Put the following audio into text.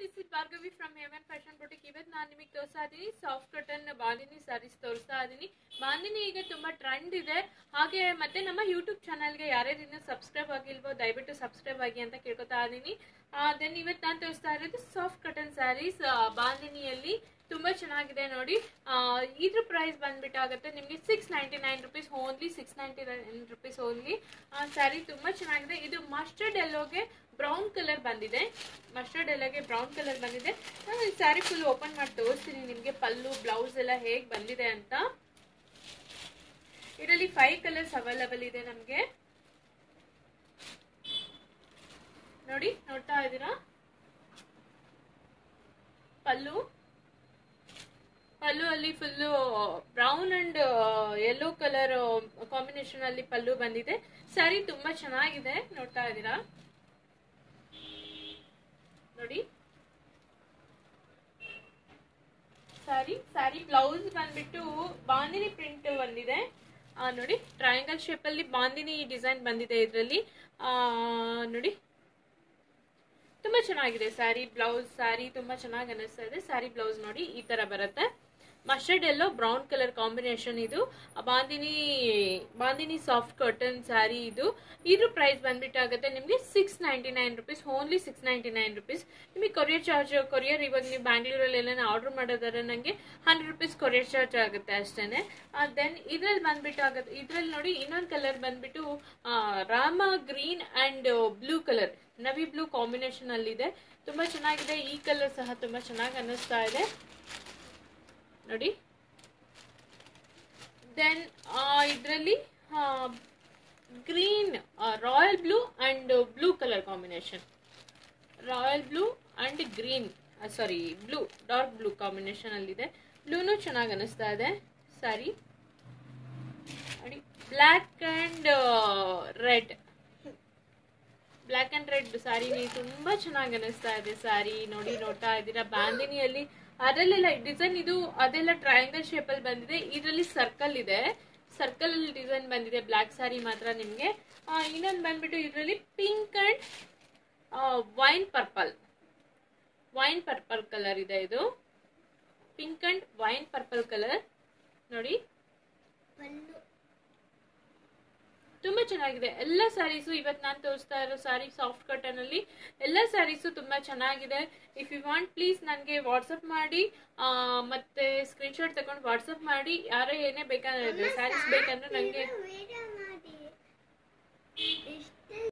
this is Bhargavi from Heman fashion boutique ಇವತ್ತು ನಾನು ನಿಮಗೆ ತೋರಿಸ್ತಾ ಇದ್ದೀನಿ ಸಾಫ್ಟ್ ಕಾಟನ್ ಬಾಂದಿನಿ ಸ್ಯಾರೀಸ್ ತೋರಿಸ್ತಾ ಇದ್ದೀನಿ ಬಾಂದಿನಿ ಈಗ ತುಂಬಾ ಟ್ರೆಂಡ್ ಇದೆ ಹಾಗೆ ಮತ್ತೆ ನಮ್ಮ ಯೂಟ್ಯೂಬ್ ಚಾನಲ್ಗೆ ಯಾರ್ಯಾರು ಇನ್ನೂ ಸಬ್ಸ್ಕ್ರೈಬ್ ಆಗಿಲ್ವೋ ದಯವಿಟ್ಟು ಸಬ್ಸ್ಕ್ರೈಬ್ ಆಗಿ ಅಂತ ಕೇಳ್ಕೊತಾ ಇದ್ದೀನಿ ದೆನ್ ಇವತ್ತು ನಾನು ತೋರಿಸ್ತಾ ಇರೋದು ಸಾಫ್ಟ್ ಕಾಟನ್ ಸ್ಯಾರೀಸ್ ಬಾಂದಿನಿಯಲ್ಲಿ ತುಂಬಾ ಚೆನ್ನಾಗಿದೆ ನೋಡಿ ಆ, ಇದ್ರ ಪ್ರೈಸ್ ಬಂದ್ಬಿಟ್ಟು ಆಗುತ್ತೆ ನಿಮಗೆ six ninety nine rupees only six ninety nine rupees only sari ತುಂಬಾ ಚೆನ್ನಾಗಿದೆ ಇದು ಮಸ್ಟರ್ಡ್ ಎಲ್ಲೋಗೆ ಬ್ರೌನ್ ಕಲರ್ ಬಂದಿದೆ ಮಸ್ಟರ್ಡ್ ಎಲ್ಲೋಗೆ ಬ್ರೌನ್ ಕಲರ್ ಬಂದಿದೆ ನಾನು ಈ ಸ್ಯಾರಿ ಫುಲ್ ಓಪನ್ ಮಾಡಿ ತೋರಿಸ್ತೀನಿ ನಿಮಗೆ ಪಲ್ಲು ಬ್ಲೌಸ್ ಎಲ್ಲ ಹೇಗೆ ಬಂದಿದೆ ಅಂತ ಇದರಲ್ಲಿ ಫೈವ್ ಕಲರ್ಸ್ ಅವೈಲಬಲ್ ಇದೆ ನಮಗೆ ನೋಡಿ ನೋಡ್ತಾ ಇದ್ದೀರಾ ಪಲ್ಲು ಪಲ್ಲು ಅಲ್ಲಿ full brown and yellow colour combination ಅಲ್ಲಿ ಪಲ್ಲು ಬಂದಿದೆ ಸ್ಯಾರಿ ತುಂಬಾ ಚೆನ್ನಾಗಿದೆ ನೋಡ್ತಾ ಇದ್ದೀರಾ ನೋಡಿ ಸ್ಯಾರಿ ಸ್ಯಾರಿ ಬ್ಲೌಸ್ ಬಂದ್ಬಿಟ್ಟು ಬಾಂದಿನಿ ಪ್ರಿಂಟ್ ಬಂದಿದೆ ಆ, ನೋಡಿ ಟ್ರಯಾಂಗಲ್ ಶೇಪ್ ಅಲ್ಲಿ ಬಾಂದಿನಿ ಡಿಸೈನ್ ಬಂದಿದೆ ಇದರಲ್ಲಿ ನೋಡಿ ತುಂಬಾ ಚೆನ್ನಾಗಿದೆ ಸ್ಯಾರಿ ಬ್ಲೌಸ್ ಸ್ಯಾರಿ ತುಂಬಾ ಚೆನ್ನಾಗಿ ಅನಿಸ್ತಾ ಇದೆ ಸ್ಯಾರಿ ಬ್ಲೌಸ್ ನೋಡಿ ಈ ತರ ಬರುತ್ತೆ mustard yellow brown colour combination ಇದು ಆ ಬಾಂದಿನಿ ಬಾಂದಿನಿ ಸಾಫ್ಟ್ ಕಾಟನ್ ಸ್ಯಾರಿ ಇದು ಇದ್ರ ಪ್ರೈಸ್ ಬಂದ್ಬಿಟ್ಟು ಆಗುತ್ತೆ ನಿಮಗೆ six ninety nine rupees only six ninety nine rupees ನಿಮಗೆ ಕೊರಿಯರ್ ಚಾರ್ಜ್ ಕೊರಿಯರ್ ಇವಾಗ ನೀವು ಬ್ಯಾಂಗ್ಳೂರಲ್ಲಿ ಎಲ್ಲ ಆರ್ಡರ್ ಮಾಡೋದಾದ್ರೆ ನನಗೆ ಹಂಡ್ರೆಡ್ ರುಪೀಸ್ ಕೊರಿಯರ್ ಚಾರ್ಜ್ ಆಗುತ್ತೆ ಅಷ್ಟೇನೆ ದೆನ್ ಇದ್ರಲ್ಲಿ ಬಂದ್ಬಿಟ್ಟು ಆಗುತ್ತೆ ಇದ್ರಲ್ಲಿ ನೋಡಿ ಇನ್ನೊಂದು ಕಲರ್ ಬಂದ್ಬಿಟ್ಟು ಆ, ರಾಮ green and blue colour navy blue combination ಅಲ್ಲಿ ಇದೆ ತುಂಬಾ ಚೆನ್ನಾಗಿದೆ ಈ ಕಲರ್ ಸಹ ತುಂಬಾ ಚೆನ್ನಾಗಿ ಅನ್ನಿಸ್ತಾ ಇದೆ ನೋಡಿ ದೆನ್ ಇದರಲ್ಲಿ green royal blue and blue colour combination royal blue and green sari blue dark blue combination ಅಲ್ಲಿದೆ ಬ್ಲೂನು ಚೆನ್ನಾಗಿ ಅನಿಸ್ತಾ ಇದೆ ಸಾರಿ ನೋಡಿ black and red black and red sari ತುಂಬಾ ಚೆನ್ನಾಗಿ ಅನಿಸ್ತಾ ಇದೆ ಸ್ಯಾರಿ ನೋಡಿ ನೋಡ್ತಾ ಇದ್ದೀರಾ ಬಾಂದಿನಿಯಲ್ಲಿ ಅದರಲ್ಲೆಲ್ಲ ಡಿಸೈನ್ ಇದು ಅದೆಲ್ಲ ಟ್ರಯಾಂಗಲ್ ಶೇಪ್ ಅಲ್ಲಿ ಬಂದಿದೆ ಇದರಲ್ಲಿ ಸರ್ಕಲ್ ಇದೆ ಸರ್ಕಲ್ ಡಿಸೈನ್ ಬಂದಿದೆ ಬ್ಲ್ಯಾಕ್ ಸ್ಯಾರಿ ಮಾತ್ರ ನಿಮ್ಗೆ ಇನ್ನೊಂದು ಬಂದ್ಬಿಟ್ಟು ಇದರಲ್ಲಿ pink and wine purple wine purple colour ಇದೆ ಇದು pink and wine purple colour ನೋಡಿ ತುಂಬಾ ಚೆನ್ನಾಗಿದೆ ಎಲ್ಲ ಸ್ಯಾರೀಸು ಇವತ್ತು ನಾನು ತೋರಿಸ್ತಾ ಇರೋ ಸ್ಯಾರಿ ಸಾಫ್ಟ್ ಕಾಟನ್ ಅಲ್ಲಿ ಎಲ್ಲ ಸ್ಯಾರೀಸು ತುಂಬಾ ಚೆನ್ನಾಗಿದೆ ಇಫ್ ಯು ವಾಂಟ್ ಪ್ಲೀಸ್ ನನಗೆ ವಾಟ್ಸಪ್ ಮಾಡಿ ಆ, ಮತ್ತೆ ಸ್ಕ್ರೀನ್ಶಾಟ್ ತಗೊಂಡು ವಾಟ್ಸಪ್ ಮಾಡಿ ಯಾರೇ ಏನೇ ಬೇಕಾದ್ರೆ ಸ್ಯಾರೀಸ್ ಬೇಕಂದ್ರೆ ನನಗೆ ವಿಡಿಯೋ ಮಾಡಿ ಇಷ್ಟ